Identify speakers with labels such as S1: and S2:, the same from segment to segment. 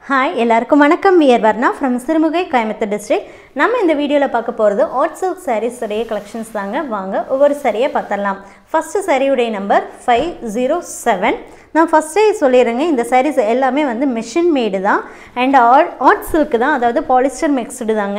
S1: hi எல்லாருக்கும் வணக்கம் we're Varna from Sirumugai Coimbatore district நம்ம இந்த வீடியோவில் பார்க்க போகிறது ஹாட் சில்க் சாரீஸ் உடைய கலெக்ஷன்ஸ் தாங்க வாங்க ஒவ்வொரு சாரியை பார்த்துடலாம் ஃபஸ்ட்டு சாரியுடைய நம்பர் ஃபைவ் ஜீரோ செவன் நான் ஃபஸ்ட்டே சொல்லிடுறேங்க இந்த சாரீஸ் எல்லாமே வந்து மிஷின் மேடு தான் அண்ட் ஆட் ஹாட் சில்க் தான் அதாவது பாலிஸ்டர் மிக்ஸ்டு தாங்க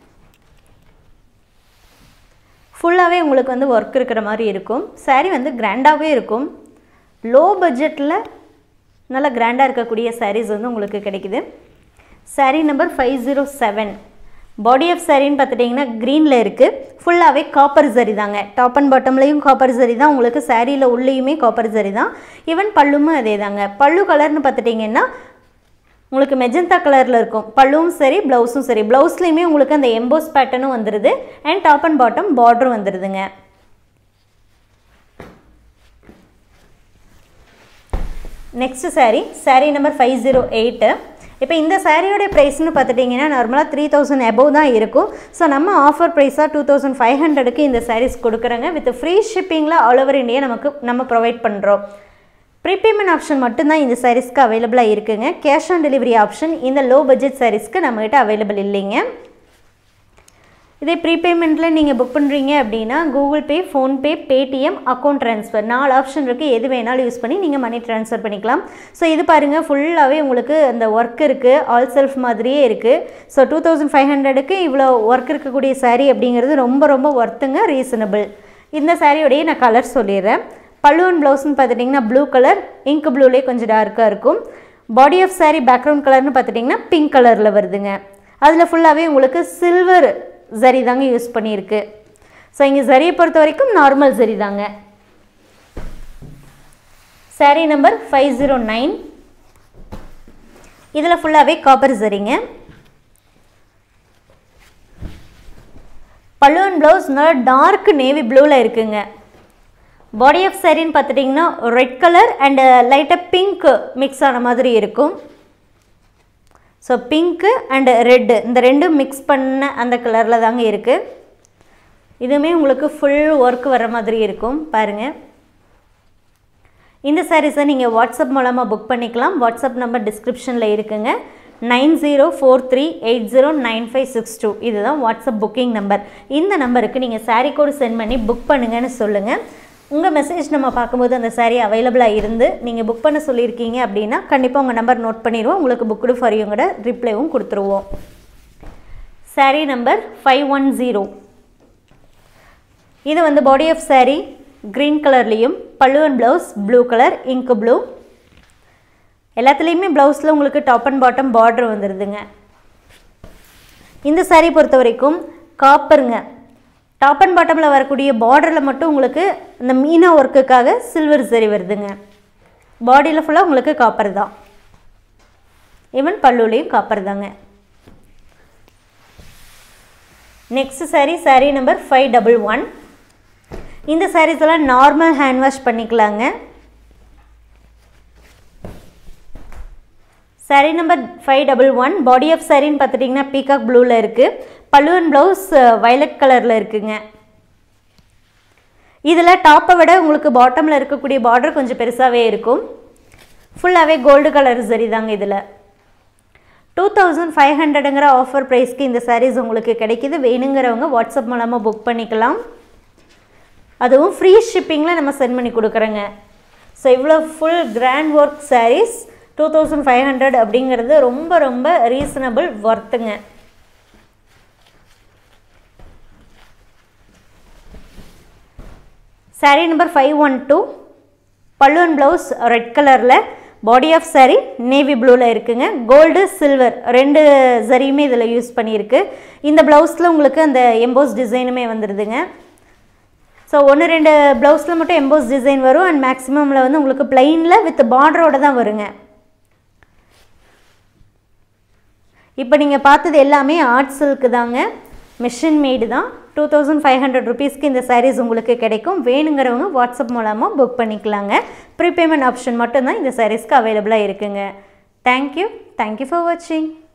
S1: ஃபுல்லாகவே உங்களுக்கு வந்து ஒர்க் இருக்கிற மாதிரி இருக்கும் saree வந்து கிராண்டாகவே இருக்கும் லோ பட்ஜெட்டில் நல்லா கிராண்டாக இருக்கக்கூடிய sarees வந்து உங்களுக்கு கிடைக்குது saree number five zero seven body of சாரின்னு பார்த்துட்டிங்கன்னா க்ரீனில் இருக்குது ஃபுல்லாகவே காப்பர் சரி தாங்க டாப் அண்ட் பாட்டம்லேயும் காப்பர் சரி தான் உங்களுக்கு சாரியில் உள்ளேயுமே காப்பர் சரி தான் ஈவன் பல்லுமே அதே தாங்க பல்லு கலர்னு பார்த்துட்டிங்கன்னா உங்களுக்கு மெஜந்தா கலரில் இருக்கும் பல்லுவும் சரி ப்ளவுஸும் சரி ப்ளவுஸ்லேயுமே உங்களுக்கு அந்த எம்போஸ் பேட்டர்னும் வந்துடுது அண்ட் டாப் அண்ட் பாட்டம் பார்டரும் வந்துடுதுங்க next saree saree number five zero eight இப்போ இந்த சாரியோட ப்ரைஸ்னு பார்த்துட்டிங்கன்னா நார்மலாக த்ரீ தௌசண்ட் above தான் இருக்கும் ஸோ நம்ம ஆஃபர் ப்ரைஸாக டூ தௌசண்ட் ஃபைவ் ஹண்ட்ரடுக்கு இந்த சாரீஸ் கொடுக்குறோங்க வித் ஃப்ரீ ஷிப்பிங்கில் ஆல் ஓவர் இந்தியா நமக்கு நம்ம ப்ரொவைட் பண்ணுறோம் ப்ரீபேமெண்ட் ஆப்ஷன் மட்டும்தான் இந்த சாரீஸ்க்கு அவைலபிளாக இருக்குங்க கேஷ் ஆன் டெலிவரி ஆப்ஷன் இந்த லோ பட்ஜெட் சாரீஸ்க்கு நம்மகிட்ட அவைலபிள் இல்லைங்க இதே ப்ரீபேமெண்ட்டில் நீங்கள் புக் பண்ணுறீங்க அப்படின்னா Google Pay PhonePe Paytm account transfer நாலு ஆப்ஷன் இருக்குது எது வேணாலும் யூஸ் பண்ணி நீங்கள் மணி ட்ரான்ஸ்ஃபர் பண்ணிக்கலாம் ஸோ இது பாருங்கள் ஃபுல்லாகவே உங்களுக்கு அந்த ஒர்க் இருக்குது ஆல் செல்ஃப் மாதிரியே இருக்குது ஸோ டூ தௌசண்ட் ஃபைவ் ஹண்ட்ரடுக்கு இவ்வளோ ஒர்க் இருக்கக்கூடிய saree அப்படிங்கிறது ரொம்ப ரொம்ப ஒர்த்துங்க ரீசனபிள் இந்த சாரியோடைய நான் கலர் சொல்லிடுறேன் பல்லுவன் ப்ளவுஸ்னு பார்த்துட்டிங்கன்னா ப்ளூ கலர் இங்க் ப்ளூலேயே கொஞ்சம் டார்க்காக இருக்கும் பாடி ஆஃப் saree பேக்ரவுண்ட் கலர்னு பார்த்துட்டிங்கன்னா பிங்க் கலரில் வருதுங்க அதில் ஃபுல்லாகவே உங்களுக்கு சில்வர் ஜரி தாங்க யூஸ் பண்ணியிருக்கு ஸோ இங்கே ஜரியை பொறுத்த வரைக்கும் நார்மல் ஜரி தாங்க saree number five zero nine இதில் ஃபுல்லாகவே காப்பர் சரிங்க பல்லுவன் ப்ளவுஸ் நல்லா டார்க் நேவி ப்ளூவில் இருக்குங்க பாடி ஆஃப் சாரின்னு பார்த்துட்டிங்கன்னா ரெட் கலர் அண்டு லைட்டாக பிங்க் மிக்ஸ் ஆன மாதிரி இருக்கும் ஸோ பிங்க்கு அண்டு ரெட்டு இந்த ரெண்டும் மிக்ஸ் பண்ண அந்த கலரில் தாங்க இருக்குது இதுவுமே உங்களுக்கு ஃபுல் ஒர்க் வர மாதிரி இருக்கும் பாருங்கள் இந்த சாரீஸை நீங்கள் வாட்ஸ்அப் மூலமாக புக் பண்ணிக்கலாம் வாட்ஸ்அப் நம்பர் டிஸ்கிரிப்ஷனில் இருக்குங்க nine zero four three eight zero nine five six two இதுதான் வாட்ஸ்அப் புக்கிங் நம்பர் இந்த நம்பருக்கு நீங்கள் சாரீ கோடு சென்ட் பண்ணி புக் பண்ணுங்கன்னு சொல்லுங்கள் உங்கள் மெசேஜ் நம்ம பார்க்கும்போது அந்த சாரீ அவைலபிளாக இருந்து நீங்கள் புக் பண்ண சொல்லியிருக்கீங்க அப்படின்னா கண்டிப்பாக உங்கள் நம்பர் நோட் பண்ணிடுவோம் உங்களுக்கு புக்குடு ஃபார் யூங்கட ரிப்ளைவும் கொடுத்துருவோம் saree number five one zero இது வந்து பாடி ஆஃப் saree க்ரீன் கலர்லேயும் பல்லுவன் blouse blue colour ink blue எல்லாத்துலேயுமே ப்ளவுஸில் உங்களுக்கு டாப் அண்ட் பாட்டம் பார்டர் வந்துடுதுங்க இந்த saree பொறுத்த வரைக்கும் காப்பருங்க டாப் அண்ட் பாட்டமில் வரக்கூடிய பார்டரில் மட்டும் உங்களுக்கு இந்த மீனா ஒர்க்குக்காக சில்வர் சரி வருதுங்க பாடியில் ஃபுல்லாக உங்களுக்கு காப்பர் தான் ஈவன் பல்லுலேயும் காப்பர் தாங்க next saree saree number five double one இந்த sarees எல்லாம் நார்மல் ஹேண்ட் வாஷ் பண்ணிக்கலாங்க saree number five double one body of சாரின்னு பார்த்துட்டிங்கன்னா பீகாக் ப்ளூவில் இருக்குது பல்லுவன் ப்ளவுஸ் வயலட் கலரில் இருக்குங்க இதில் டாப்பை விட உங்களுக்கு பாட்டமில் இருக்கக்கூடிய பார்டர் கொஞ்சம் பெருசாகவே இருக்கும் ஃபுல்லாகவே கோல்டு கலர் சரி தாங்க இதில் டூ தௌசண்ட் ஃபைவ் ஹண்ட்ரடுங்கிற ஆஃபர் ப்ரைஸ்க்கு இந்த sarees உங்களுக்கு கிடைக்கிது வேணுங்கிறவங்க வாட்ஸ்அப் மூலமாக புக் பண்ணிக்கலாம் அதுவும் ஃப்ரீ ஷிப்பிங்கில் நம்ம சென்ட் பண்ணி கொடுக்குறோங்க ஸோ இவ்வளோ full grand work sarees two thousand five hundred அப்படிங்கிறது ரொம்ப ரொம்ப ரீசனபிள் ஒர்த்துங்க saree number five one two பல்லுவன் ப்ளவுஸ் ரெட் கலரில் பாடி ஆஃப் saree நேவி ப்ளூவில் இருக்குங்க கோல்டு சில்வர் ரெண்டு சரியுமே இதில் யூஸ் பண்ணியிருக்கு இந்த ப்ளவுஸில் உங்களுக்கு அந்த எம்போஸ் டிசைனுமே வந்துடுதுங்க ஸோ ஒன்று ரெண்டு ப்ளவுஸில் மட்டும் எம்போஸ் டிசைன் வரும் அண்ட் மேக்ஸிமமில் வந்து உங்களுக்கு பிளைனில் வித் பார்டரோட தான் வருங்க இப்போ நீங்கள் பார்த்தது எல்லாமே ஆர்ட் சில்க்கு தாங்க மிஷின் மேடு தான் டூ தௌசண்ட் ஃபைவ் ஹண்ட்ரட் ருபீஸ்க்கு இந்த sarees உங்களுக்கு கிடைக்கும் வேணுங்கிறவங்க வாட்ஸ்அப் மூலமாக புக் பண்ணிக்கலாங்க ப்ரீபேமெண்ட் ஆப்ஷன் மட்டும்தான் இந்த sareesக்கு அவைலபிளாக இருக்குங்க தேங்க்யூ தேங்க்யூ ஃபார் வாட்சிங்